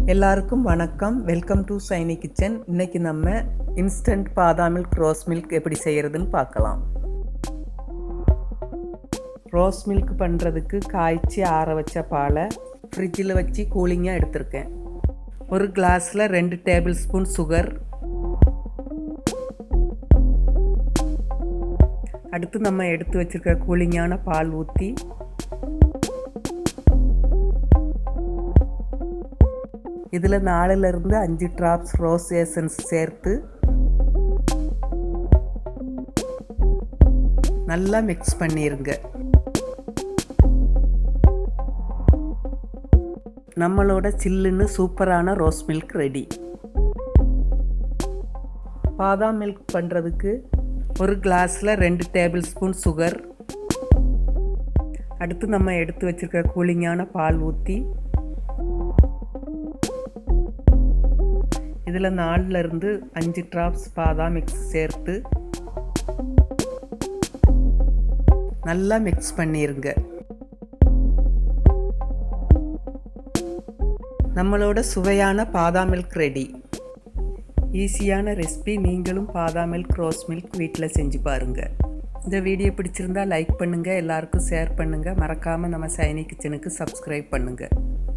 எல்லாருக்கும் வணக்கம் welcome to Saini kitchen இன்னைக்கு நம்ம இன்ஸ்டன்ட் பாதாம் மில்க் ரோஸ் மில்க் எப்படி செய்கிறதுன்னு பார்க்கலாம் ரோஸ் மில்க் பண்ணுறதுக்கு காய்ச்சி ஆற வச்ச பாலை ஃப்ரிட்ஜில் வச்சு கூலிங்காக எடுத்திருக்கேன் ஒரு கிளாஸில் ரெண்டு டேபிள் ஸ்பூன் சுகர் அடுத்து நம்ம எடுத்து வச்சுருக்க கூலிங்கான பால் ஊற்றி இதில் நாலுலேருந்து அஞ்சு ட்ராப்ஸ் ரோஸ் எசன்ஸ் சேர்த்து நல்லா மிக்ஸ் பண்ணிடுங்க நம்மளோட சில்லுன்னு சூப்பரான ரோஸ் மில்க் ரெடி பாதாம் மில்க் பண்ணுறதுக்கு ஒரு கிளாஸில் ரெண்டு டேபிள் ஸ்பூன் சுகர் அடுத்து நம்ம எடுத்து வச்சுருக்க கூலிங்கான பால் ஊற்றி இதில் நாலுலேருந்து அஞ்சு ட்ராப்ஸ் பாதாம் மிக்ஸ் சேர்த்து நல்லா மிக்ஸ் பண்ணிடுங்க நம்மளோட சுவையான பாதாம் மில்க் ரெடி ஈஸியான ரெசிபி நீங்களும் பாதாம் மில்க் ரோஸ் மில்க் வீட்டில் செஞ்சு பாருங்கள் இந்த வீடியோ பிடிச்சிருந்தா லைக் பண்ணுங்கள் எல்லாருக்கும் ஷேர் பண்ணுங்கள் மறக்காமல் நம்ம சைனி கிச்சனுக்கு சப்ஸ்கிரைப் பண்ணுங்கள்